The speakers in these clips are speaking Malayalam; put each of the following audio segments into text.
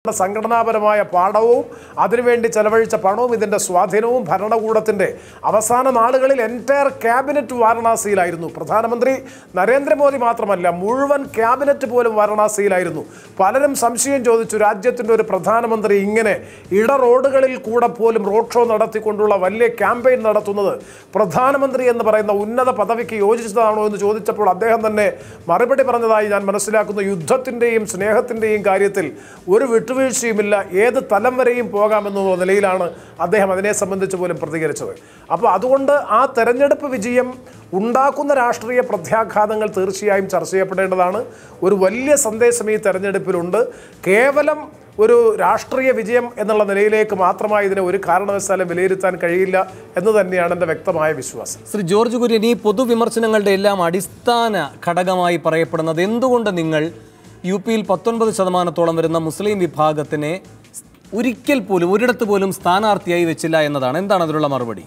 സംഘടനാപരമായ പാഠവും അതിനുവേണ്ടി ചെലവഴിച്ച പണവും ഇതിൻ്റെ സ്വാധീനവും ഭരണകൂടത്തിൻ്റെ അവസാന നാളുകളിൽ എൻറ്റയർ ക്യാബിനറ്റ് വാരണാസിയിലായിരുന്നു പ്രധാനമന്ത്രി നരേന്ദ്രമോദി മാത്രമല്ല മുഴുവൻ ക്യാബിനറ്റ് പോലും വാരണാസിയിലായിരുന്നു പലരും സംശയം ചോദിച്ചു രാജ്യത്തിൻ്റെ ഒരു പ്രധാനമന്ത്രി ഇങ്ങനെ ഇട റോഡുകളിൽ കൂടെ പോലും റോഡ് ഷോ നടത്തിക്കൊണ്ടുള്ള വലിയ ക്യാമ്പയിൻ നടത്തുന്നത് പ്രധാനമന്ത്രി എന്ന് പറയുന്ന ഉന്നത പദവിക്ക് യോജിച്ചതാണോ എന്ന് ചോദിച്ചപ്പോൾ അദ്ദേഹം തന്നെ മറുപടി പറഞ്ഞതായി ഞാൻ മനസ്സിലാക്കുന്നു യുദ്ധത്തിൻ്റെയും സ്നേഹത്തിൻ്റെയും കാര്യത്തിൽ ഒരു വിട്ടുവീഴ്ചയുമില്ല ഏത് തലം വരെയും പോകാമെന്നുള്ള നിലയിലാണ് അദ്ദേഹം അതിനെ സംബന്ധിച്ച് പോലും പ്രതികരിച്ചത് അപ്പോൾ അതുകൊണ്ട് ആ തെരഞ്ഞെടുപ്പ് വിജയം ഉണ്ടാക്കുന്ന രാഷ്ട്രീയ പ്രത്യാഘാതങ്ങൾ തീർച്ചയായും ചർച്ച ചെയ്യപ്പെടേണ്ടതാണ് ഒരു വലിയ സന്ദേശം ഈ തെരഞ്ഞെടുപ്പിലുണ്ട് കേവലം ഒരു രാഷ്ട്രീയ വിജയം എന്നുള്ള നിലയിലേക്ക് മാത്രമായി ഇതിനെ ഒരു കാരണവശാലും വിലയിരുത്താൻ കഴിയില്ല എന്ന് തന്നെയാണ് എൻ്റെ വ്യക്തമായ വിശ്വാസം ശ്രീ ജോർജ് കുര്യൻ ഈ പൊതുവിമർശനങ്ങളുടെ എല്ലാം അടിസ്ഥാന ഘടകമായി പറയപ്പെടുന്നത് എന്തുകൊണ്ട് നിങ്ങൾ യു പിയിൽ പത്തൊൻപത് ശതമാനത്തോളം വരുന്ന മുസ്ലിം വിഭാഗത്തിനെ ഒരിക്കൽ പോലും ഒരിടത്ത് പോലും സ്ഥാനാർത്ഥിയായി വെച്ചില്ല എന്നതാണ് എന്താണ് അതിനുള്ള മറുപടി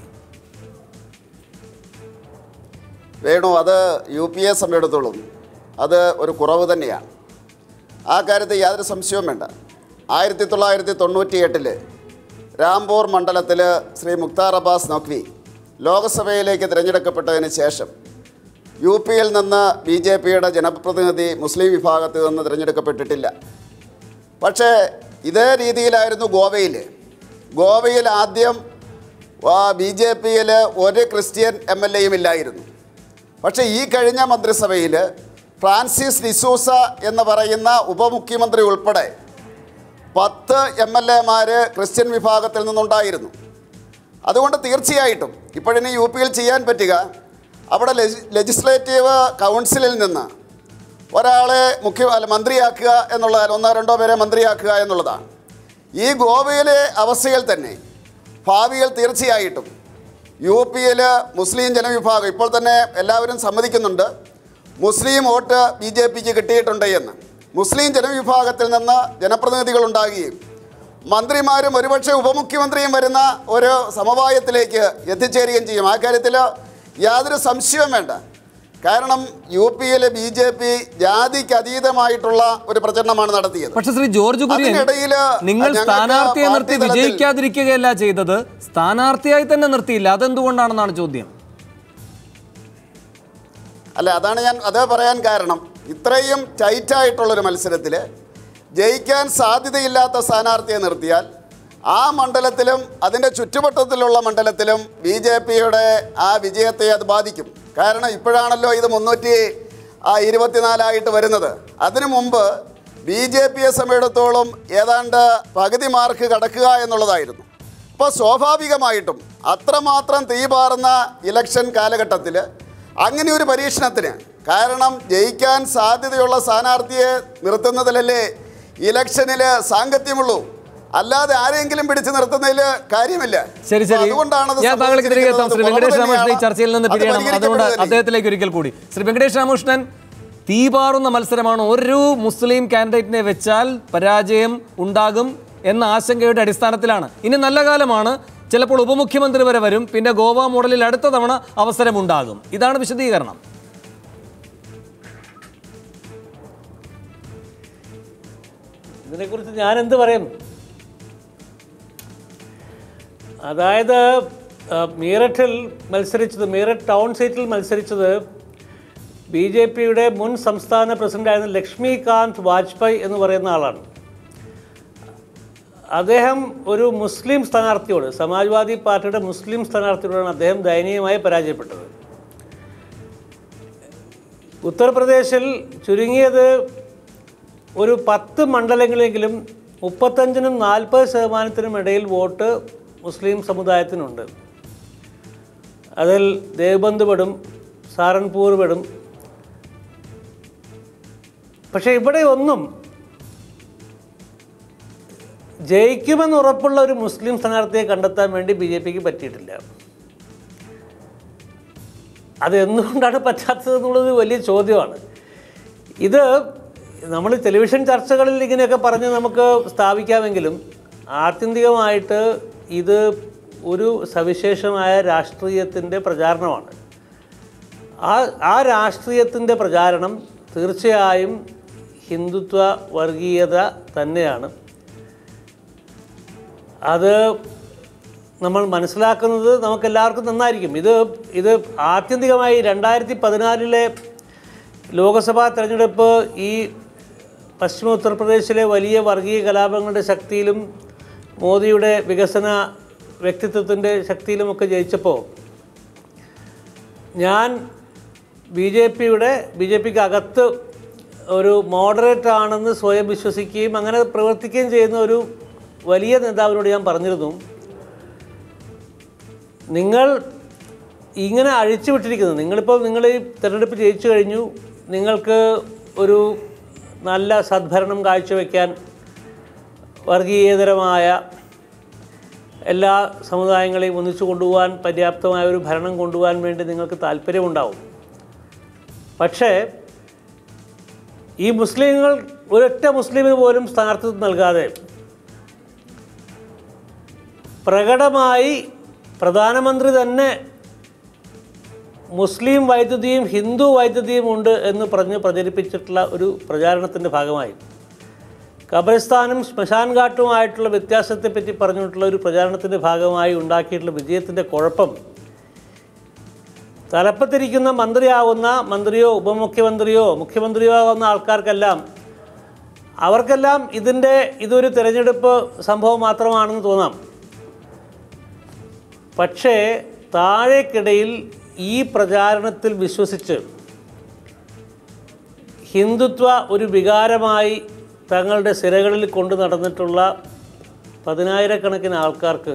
വേണു അത് യു പി എ സംബന്ധിച്ചിടത്തോളം അത് ഒരു കുറവ് തന്നെയാണ് ആ കാര്യത്തിൽ യാതൊരു സംശയവും വേണ്ട ആയിരത്തി തൊള്ളായിരത്തി തൊണ്ണൂറ്റി എട്ടില് രാംപൂർ മണ്ഡലത്തിൽ ശ്രീ മുക്താർ അബ്ബാസ് നഖ്വി ലോക്സഭയിലേക്ക് തിരഞ്ഞെടുക്കപ്പെട്ടതിന് ശേഷം യു പിയിൽ നിന്ന് ബി ജെ പിയുടെ ജനപ്രതിനിധി മുസ്ലിം വിഭാഗത്തിൽ നിന്ന് തിരഞ്ഞെടുക്കപ്പെട്ടിട്ടില്ല പക്ഷേ ഇതേ രീതിയിലായിരുന്നു ഗോവയിൽ ഗോവയിൽ ആദ്യം ബി ജെ പിയിൽ ഒരു ക്രിസ്ത്യൻ എം എൽ എയും ഇല്ലായിരുന്നു പക്ഷേ ഈ കഴിഞ്ഞ മന്ത്രിസഭയിൽ ഫ്രാൻസിസ് ഡിസൂസ എന്ന് പറയുന്ന ഉപമുഖ്യമന്ത്രി ഉൾപ്പെടെ പത്ത് എം എൽ എമാർ ക്രിസ്ത്യൻ വിഭാഗത്തിൽ നിന്നുണ്ടായിരുന്നു അതുകൊണ്ട് തീർച്ചയായിട്ടും ഇപ്പോഴിനി യു പിയിൽ ചെയ്യാൻ പറ്റുക അവിടെ ലെജി ലെജിസ്ലേറ്റീവ് കൗൺസിലിൽ നിന്ന് ഒരാളെ മുഖ്യ അല്ല മന്ത്രിയാക്കുക എന്നുള്ളതാണ് ഒന്നോ രണ്ടോ പേരെ മന്ത്രിയാക്കുക എന്നുള്ളതാണ് ഈ ഗോവയിലെ അവസ്ഥയിൽ തന്നെ ഭാവിയിൽ തീർച്ചയായിട്ടും യു പിയിൽ മുസ്ലിം ജനവിഭാഗം ഇപ്പോൾ തന്നെ എല്ലാവരും സമ്മതിക്കുന്നുണ്ട് മുസ്ലിം വോട്ട് ബി ജെ പിക്ക് കിട്ടിയിട്ടുണ്ട് എന്ന് മുസ്ലിം ജനവിഭാഗത്തിൽ നിന്ന് ജനപ്രതിനിധികൾ ഉണ്ടാകുകയും മന്ത്രിമാരും ഒരുപക്ഷെ ഉപമുഖ്യമന്ത്രിയും വരുന്ന ഒരു സമവായത്തിലേക്ക് എത്തിച്ചേരുകയും ചെയ്യും ആ കാര്യത്തിൽ യാതൊരു സംശയവും വേണ്ട കാരണം യു പിയിലെ ബി ജെ പി ജാതിക്ക് അതീതമായിട്ടുള്ള ഒരു പ്രചരണമാണ് നടത്തിയത് പക്ഷെ ശ്രീ ജോർജ് കുര്യൻ അതിനിടയില് നിങ്ങൾ ഞങ്ങൾക്ക് സ്ഥാനാർത്ഥിയെ നിർത്തി പാർട്ടി തലത്തിൽ- വിജയിക്കാതിരിക്കുകയല്ല ചെയ്തത് സ്ഥാനാർത്ഥിയായി തന്നെ നിർത്തിയില്ല അതെന്തുകൊണ്ടാണെന്നാണ് ചോദ്യം അല്ല അതാണ് ഞാൻ അത് പറയാൻ കാരണം ഇത്രയും ടൈറ്റായിട്ടുള്ളൊരു മത്സരത്തിൽ ജയിക്കാൻ സാധ്യതയില്ലാത്ത സ്ഥാനാർത്ഥിയെ നിർത്തിയാൽ ആ മണ്ഡലത്തിലും അതിൻ്റെ ചുറ്റുവട്ടത്തിലുള്ള മണ്ഡലത്തിലും ബി ജെ പിയുടെ ആ വിജയത്തെ അത് ബാധിക്കും കാരണം ഇപ്പോഴാണല്ലോ ഇത് മുന്നൂറ്റി ആ ഇരുപത്തിനാലായിട്ട് വരുന്നത് അതിനു മുമ്പ് ബി ജെ പിയെ സമയത്തോളം ഏതാണ്ട് പകുതി മാർക്ക് കടക്കുക എന്നുള്ളതായിരുന്നു അപ്പോൾ സ്വാഭാവികമായിട്ടും അത്രമാത്രം തീപാറുന്ന ഇലക്ഷൻ കാലഘട്ടത്തിൽ അങ്ങനെ ഒരു പരീക്ഷണത്തിന് കാരണം ജയിക്കാൻ സാധ്യതയുള്ള സ്ഥാനാർത്ഥിയെ നിർത്തുന്നതിലല്ലേ ഇലക്ഷനിൽ സാങ്കത്യമുള്ളൂ അല്ലാതെ ആരെങ്കിലും പിടിച്ചു നിർത്തുന്നതിൽ കാര്യമില്ല ശരി അപ്പോൾ ശരി അതുകൊണ്ടാണത് ഞാൻ താങ്കളേക്ക് തിരികെ എത്താം ശ്രീ സംഭവിച്ചിരിക്കുന്നത്. വെങ്കടേഷ് രാമകൃഷ്ണൻ ഈ കുറവ് ചർച്ചയിൽ നിന്ന് തന്നെയാണ്. പിരിയണം അത് അതുകൊണ്ട് പരിഹരിക്കപ്പെടുകയില്ല. അദ്ദേഹത്തിലേക്ക് ഒരിക്കൽ കൂടി ശ്രീ വെങ്കടേഷ് രാമകൃഷ്ണൻ തീപാറുന്ന മത്സരമാണ് ഒരു മുസ്ലിം കാൻഡിഡേറ്റിനെ വെച്ചാൽ പരാജയം ഉണ്ടാകും എന്ന ആശങ്കയുടെ അടിസ്ഥാനത്തിലാണ് ഇനി നല്ല കാലമാണ് ചിലപ്പോൾ ഉപമുഖ്യമന്ത്രി വരെ വരും പിന്നെ ഗോവ മോഡലിൽ അടുത്ത തവണ അവസരമുണ്ടാകും ഇതാണ് വിശദീകരണം ഇതിനെക്കുറിച്ച് ഞാൻ എന്ത് പറയും അതായത് ആ, മീററ്റിൽ മത്സരിച്ചത് മീററ്റ് ടൗൺ സീറ്റിൽ മത്സരിച്ചത് ബി ജെ പിയുടെ മുൻ സംസ്ഥാന പ്രസിഡന്റായിരുന്ന ലക്ഷ്മികാന്ത് വാജ്പേയി എന്ന് പറയുന്ന ആളാണ് അദ്ദേഹം ഒരു മുസ്ലിം സ്ഥാനാർത്ഥിയോട് സമാജ്വാദി പാർട്ടിയുടെ മുസ്ലിം സ്ഥാനാർത്ഥിയോടാണ് അദ്ദേഹം ദയനീയമായി പരാജയപ്പെട്ടത് ഉത്തർപ്രദേശിൽ ചുരുങ്ങിയത് ഒരു പത്ത് മണ്ഡലങ്ങളെങ്കിലും മുപ്പത്തഞ്ചിനും നാൽപ്പത് ശതമാനത്തിനും ഇടയിൽ വോട്ട് മുസ്ലിം സമുദായത്തിനുണ്ട് അതിൽ ദേവബന്ദ് പെടും സാറൻപൂർ പെടും പക്ഷേ ഇവിടെ ഒന്നും ജയിക്കുമെന്ന് ഉറപ്പുള്ള ഒരു മുസ്ലിം സ്ഥാനാർത്ഥിയെ കണ്ടെത്താൻ വേണ്ടി ബി ജെ പിക്ക് പറ്റിയിട്ടില്ല അത് എന്തുകൊണ്ടാണ് പറ്റാത്തത് എന്നുള്ളത് വലിയ ചോദ്യമാണ് ഇത് നമ്മൾ ടെലിവിഷൻ ചർച്ചകളിൽ ഇങ്ങനെയൊക്കെ പറഞ്ഞ് നമുക്ക് സ്ഥാപിക്കാമെങ്കിലും ആത്യന്തികമായിട്ട് ഇത് ഒരു സവിശേഷമായ രാഷ്ട്രീയത്തിൻ്റെ പ്രചാരണമാണ് ആ ആ രാഷ്ട്രീയത്തിൻ്റെ പ്രചാരണം തീർച്ചയായും ഹിന്ദുത്വ വർഗീയത തന്നെയാണ് അത് നമ്മൾ മനസ്സിലാക്കുന്നത് നമുക്കെല്ലാവർക്കും നന്നായിരിക്കും ഇത് ഇത് ആത്യന്തികമായി രണ്ടായിരത്തി പതിനാലിലെ ലോക്സഭാ തെരഞ്ഞെടുപ്പ് ഈ പശ്ചിമ ഉത്തർപ്രദേശിലെ വലിയ വർഗീയ കലാപങ്ങളുടെ ശക്തിയിലും മോദിയുടെ വികസന വ്യക്തിത്വത്തിൻ്റെ ശക്തിയിലുമൊക്കെ ജയിച്ചപ്പോൾ ഞാൻ ബി ജെ പിയുടെ ബി ജെ പിക്ക് അകത്ത് ഒരു മോഡറേറ്റ് ആണെന്ന് സ്വയം വിശ്വസിക്കുകയും അങ്ങനെ പ്രവർത്തിക്കുകയും ചെയ്യുന്ന ഒരു വലിയ നേതാവിനോട് ഞാൻ പറഞ്ഞിരുന്നു നിങ്ങൾ ഇങ്ങനെ അഴിച്ചുവിട്ടിരിക്കുന്നത് നിങ്ങളിപ്പോൾ നിങ്ങൾ ഈ തിരഞ്ഞെടുപ്പ് ജയിച്ചു കഴിഞ്ഞു നിങ്ങൾക്ക് ഒരു നല്ല സദ്ഭരണം കാഴ്ചവെക്കാൻ വർഗീയതരമായ എല്ലാ സമുദായങ്ങളെയും ഒന്നിച്ചു കൊണ്ടുപോകാൻ പര്യാപ്തമായ ഒരു ഭരണം കൊണ്ടുപോകാൻ വേണ്ടി നിങ്ങൾക്ക് താല്പര്യമുണ്ടാവും പക്ഷേ ഈ മുസ്ലിങ്ങൾ ഒരൊറ്റ മുസ്ലിമിന് പോലും സ്ഥാനാർത്ഥിത്വം നൽകാതെ പ്രകടമായി പ്രധാനമന്ത്രി തന്നെ മുസ്ലിം വൈദ്യുതിയും ഹിന്ദു വൈദ്യുതിയും ഉണ്ട് എന്ന് പറഞ്ഞ് പ്രചരിപ്പിച്ചിട്ടുള്ള ഒരു പ്രചാരണത്തിൻ്റെ ഭാഗമായി ഖബറിസ്ഥാനും ശ്മശാൻ ഘാട്ടുമായിട്ടുള്ള വ്യത്യാസത്തെപ്പറ്റി പറഞ്ഞിട്ടുള്ള ഒരു പ്രചാരണത്തിൻ്റെ ഭാഗമായി ഉണ്ടാക്കിയിട്ടുള്ള വിജയത്തിൻ്റെ കുഴപ്പം തലപ്പത്തിരിക്കുന്ന മന്ത്രിയാവുന്ന മന്ത്രിയോ ഉപമുഖ്യമന്ത്രിയോ മുഖ്യമന്ത്രിയോ ആവുന്ന ആൾക്കാർക്കെല്ലാം അവർക്കെല്ലാം ഇതിൻ്റെ ഇതൊരു തിരഞ്ഞെടുപ്പ് സംഭവം മാത്രമാണെന്ന് തോന്നാം പക്ഷേ താഴേക്കിടയിൽ ഈ പ്രചാരണത്തിൽ വിശ്വസിച്ച് ഹിന്ദുത്വ ഒരു വികാരമായി തങ്ങളുടെ സിരകളിൽ കൊണ്ടു നടന്നിട്ടുള്ള പതിനായിരക്കണക്കിന് ആൾക്കാർക്ക്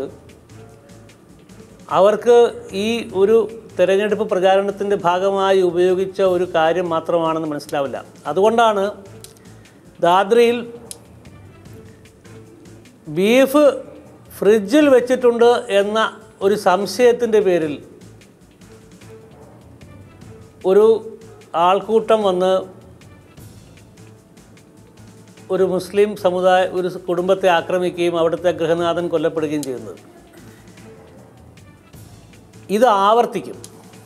അവർക്ക് ഈ ഒരു തെരഞ്ഞെടുപ്പ് പ്രചാരണത്തിൻ്റെ ഭാഗമായി ഉപയോഗിച്ച ഒരു കാര്യം മാത്രമാണെന്ന് മനസ്സിലാവില്ല അതുകൊണ്ടാണ് ദാദ്രയിൽ ബീഫ് ഫ്രിഡ്ജിൽ വെച്ചിട്ടുണ്ട് എന്ന ഒരു സംശയത്തിൻ്റെ പേരിൽ ഒരു ആൾക്കൂട്ടം വന്ന് ഒരു മുസ്ലിം സമുദായ ഒരു കുടുംബത്തെ ആക്രമിക്കുകയും അവിടുത്തെ ഗൃഹനാഥൻ കൊല്ലപ്പെടുകയും ചെയ്യുന്നത് ഇത് ആവർത്തിക്കും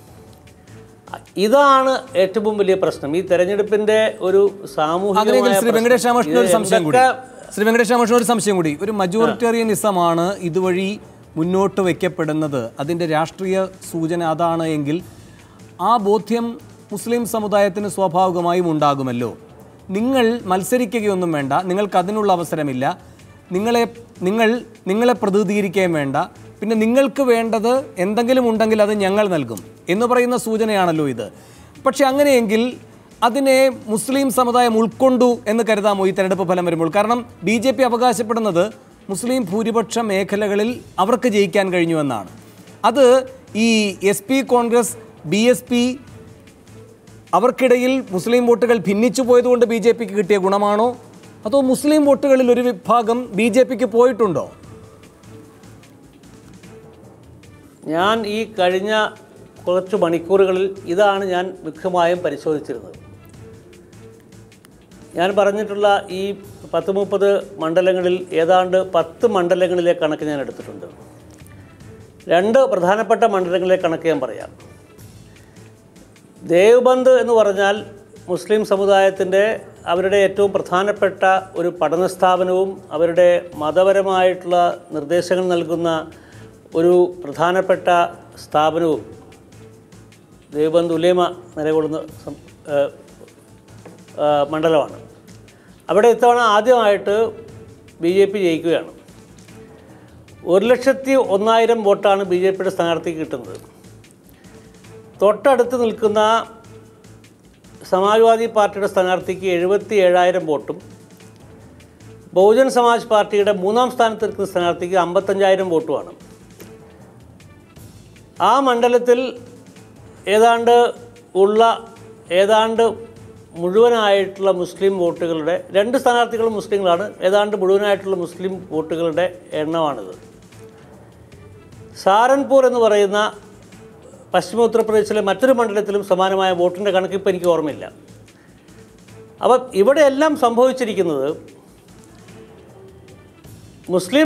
ഇതാണ് ഏറ്റവും വലിയ പ്രശ്നം ഈ തെരഞ്ഞെടുപ്പിന്റെ ഒരു അങ്ങനെയെങ്കിൽ ശ്രീ വെങ്കടേഷ് രാമകൃഷ്ണൻ ഒരു ഇത് സംശയം കൂടി എന്തൊക്കെ ശ്രീ വെങ്കടേഷ് രാമകൃഷ്ണൻ ഒരു സംശയം കൂടി ഒരു മജോറിറ്റേറിയനിസമാണ് ഇതുവഴി മുന്നോട്ട് വയ്ക്കപ്പെടുന്നത് അതിൻ്റെ രാഷ്ട്രീയ സൂചന അതാണ് എങ്കിൽ ആ ബോധ്യം മുസ്ലിം സമുദായത്തിന് സ്വാഭാവികമായും ഉണ്ടാകുമല്ലോ നിങ്ങൾ മത്സരിക്കുകയൊന്നും വേണ്ട നിങ്ങൾക്ക് അതിനുള്ള അവസരമില്ല നിങ്ങളെ നിങ്ങൾ നിങ്ങളെ പ്രതിനിധീകരിക്കുകയും വേണ്ട പിന്നെ നിങ്ങൾക്ക് വേണ്ടത് എന്തെങ്കിലും ഉണ്ടെങ്കിൽ അത് ഞങ്ങൾ നൽകും എന്ന് പറയുന്ന സൂചനയാണല്ലോ ഇത് പക്ഷെ അങ്ങനെയെങ്കിൽ അതിനെ മുസ്ലിം സമുദായം ഉൾക്കൊണ്ടു എന്ന് കരുതാമോ ഈ തെരഞ്ഞെടുപ്പ് ഫലം വരുമ്പോൾ കാരണം ബി ജെ പി അവകാശപ്പെടുന്നത് മുസ്ലിം ഭൂരിപക്ഷ മേഖലകളിൽ അവർക്ക് ജയിക്കാൻ കഴിഞ്ഞുവെന്നാണ് അത് ഈ S P Congress B S P അവർക്കിടയിൽ മുസ്ലിം വോട്ടുകൾ ഭിന്നിച്ചു പോയതുകൊണ്ട് ബി ജെ പിക്ക് കിട്ടിയ ഗുണമാണോ അതോ മുസ്ലിം വോട്ടുകളിൽ ഒരു വിഭാഗം ബി ജെ പിക്ക് പോയിട്ടുണ്ടോ ഞാൻ ഈ കഴിഞ്ഞ കുറച്ച് മണിക്കൂറുകളിൽ ഇതാണ് ഞാൻ മുഖ്യമായും പരിശോധിച്ചിരുന്നത് ഞാൻ പറഞ്ഞിട്ടുള്ള ഈ പത്ത് മുപ്പത് മണ്ഡലങ്ങളിൽ ഏതാണ്ട് പത്ത് മണ്ഡലങ്ങളിലെ കണക്ക് ഞാൻ എടുത്തിട്ടുണ്ട് രണ്ട് പ്രധാനപ്പെട്ട മണ്ഡലങ്ങളിലെ കണക്ക് ഞാൻ പറയാം ദേവബന്ദ് എന്ന് പറഞ്ഞാൽ മുസ്ലിം സമുദായത്തിൻ്റെ അവരുടെ ഏറ്റവും പ്രധാനപ്പെട്ട ഒരു പഠന സ്ഥാപനവും അവരുടെ മതപരമായിട്ടുള്ള നിർദ്ദേശങ്ങൾ നൽകുന്ന ഒരു പ്രധാനപ്പെട്ട സ്ഥാപനവും ദേവബന്ദ് ഉലേമ നിലകൊള്ളുന്ന സം- ഏഹ് ഏഹ് മണ്ഡലമാണ് അവിടെ ഇത്തവണ ആദ്യമായിട്ട് ബി ജെ പി ജയിക്കുകയാണ് ഒരു ലക്ഷത്തി ഒന്നായിരം വോട്ടാണ് ബി ജെ പിയുടെ സ്ഥാനാർത്ഥിക്ക് കിട്ടുന്നത് തൊട്ടടുത്ത് നിൽക്കുന്ന സമാജ്വാദി പാർട്ടിയുടെ സ്ഥാനാർത്ഥിക്ക് എഴുപത്തി ഏഴായിരം വോട്ടും ബഹുജൻ സമാജ് പാർട്ടിയുടെ മൂന്നാം സ്ഥാനത്ത് നിൽക്കുന്ന സ്ഥാനാർത്ഥിക്ക് അമ്പത്തഞ്ചായിരം വോട്ടുമാണ് ആ മണ്ഡലത്തിൽ ഏതാണ്ട് ഉള്ള ഏതാണ്ട് മുഴുവനായിട്ടുള്ള മുസ്ലിം വോട്ടുകളുടെ രണ്ട് സ്ഥാനാർത്ഥികളും മുസ്ലിങ്ങളാണ് ഏതാണ്ട് മുഴുവനായിട്ടുള്ള മുസ്ലിം വോട്ടുകളുടെ എണ്ണമാണിത് സാരൻപൂർ എന്ന് പറയുന്ന പശ്ചിമ ഉത്തർപ്രദേശിലെ മറ്റൊരു മണ്ഡലത്തിലും സമാനമായ വോട്ടിൻ്റെ കണക്ക് ഇപ്പോൾ എനിക്ക് ഓർമ്മയില്ല അപ്പം ഇവിടെയെല്ലാം സംഭവിച്ചിരിക്കുന്നത് മുസ്ലിം